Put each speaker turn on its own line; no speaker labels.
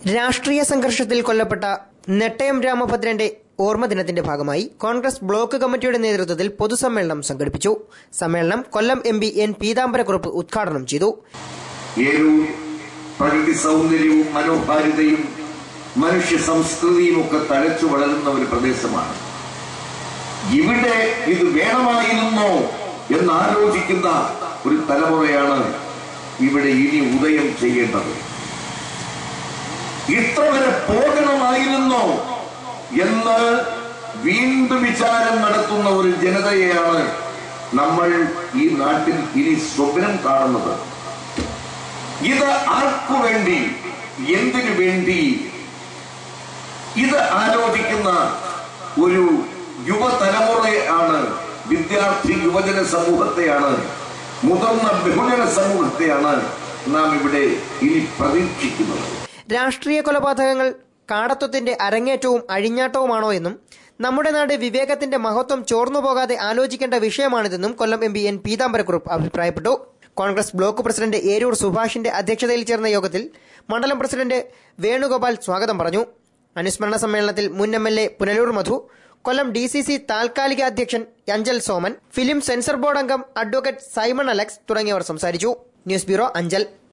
രാഷ്ട്രീയ സംഘർഷത്തിൽ കൊല്ലപ്പെട്ട നെട്ടയം രാമഭദ്രന്റെ ഓർമ്മ ദിനത്തിന്റെ ഭാഗമായി കോൺഗ്രസ് ബ്ലോക്ക് കമ്മിറ്റിയുടെ നേതൃത്വത്തിൽ പൊതുസമ്മേളനം സംഘടിപ്പിച്ചു സമ്മേളനം Kollam M P N Peethambarakurup ഉദ്ഘാടനം ചെയ്തു
ഏരൂർ പ്രകൃതി സൗന്ദര്യവും മനോഹാരിതയും മനുഷ്യ സംസ്കൃതിയും ഒക്കെ തഴച്ചു വളരുന്ന ഒരു പ്രദേശമാണ് ഇവിടെ ഇത് വേണമായിരുന്നോ എന്നാലോചിക്കുന്ന ഒരു തലമുറയാണ് ഇവിടെ ഇനി ഉദയം ചെയ്യേണ്ടത് ഇത്ര വരെ പോകണമായിരുന്നോ എന്ന് വീണ്ടും വിചാരം നടത്തുന്ന ഒരു ജനതയെയാണ് നമ്മൾ ഈ നാട്ടിൽ ഇനി സ്വപ്നം കാണുന്നത് ഇത് ആർക്കു വേണ്ടി എന്തിനു വേണ്ടി ഇത് ആലോചിക്കുന്ന ഒരു യുവതലമുറയാണ് വിദ്യാർത്ഥി യുവജന സമൂഹത്തെയാണ് മുതിർന്ന ബഹുജന സമൂഹത്തെയാണ് നാം ഇവിടെ ഇനി പ്രതീക്ഷിക്കുന്നത്
രാഷ്ട്രീയ കൊലപാതകങ്ങൾ കാടത്വത്തിന്റെ അരങ്ങേറ്റവും അഴിഞ്ഞാട്ടവുമാണോ എന്നും നമ്മുടെ നാട് വിവേകത്തിന്റെ മഹത്വം ചോർന്നുപോകാതെ ആലോചിക്കേണ്ട വിഷയമാണിതെന്നും Kollam M P N Peethambarakurup അഭിപ്രായപ്പെട്ടു കോൺഗ്രസ് ബ്ലോക്ക് പ്രസിഡന്റ് ഏരൂർ സുഭാഷിന്റെ അധ്യക്ഷതയിൽ ചേർന്ന യോഗത്തിൽ മണ്ഡലം പ്രസിഡന്റ് വേണുഗോപാൽ സ്വാഗതം പറഞ്ഞു അനുസ്മരണ സമ്മേളനത്തിൽ മുൻ M L A Punalur Madhu Kollam D C C താൽക്കാലിക അധ്യക്ഷൻ Anchal Soman film censor board അംഗം അഡ്വക്കേറ്റ് സൈമൺ അലക്സ് തുടങ്ങിയവർ സംസാരിച്ചു ന്യൂസ് ബ്യൂറോ അഞ്ചൽ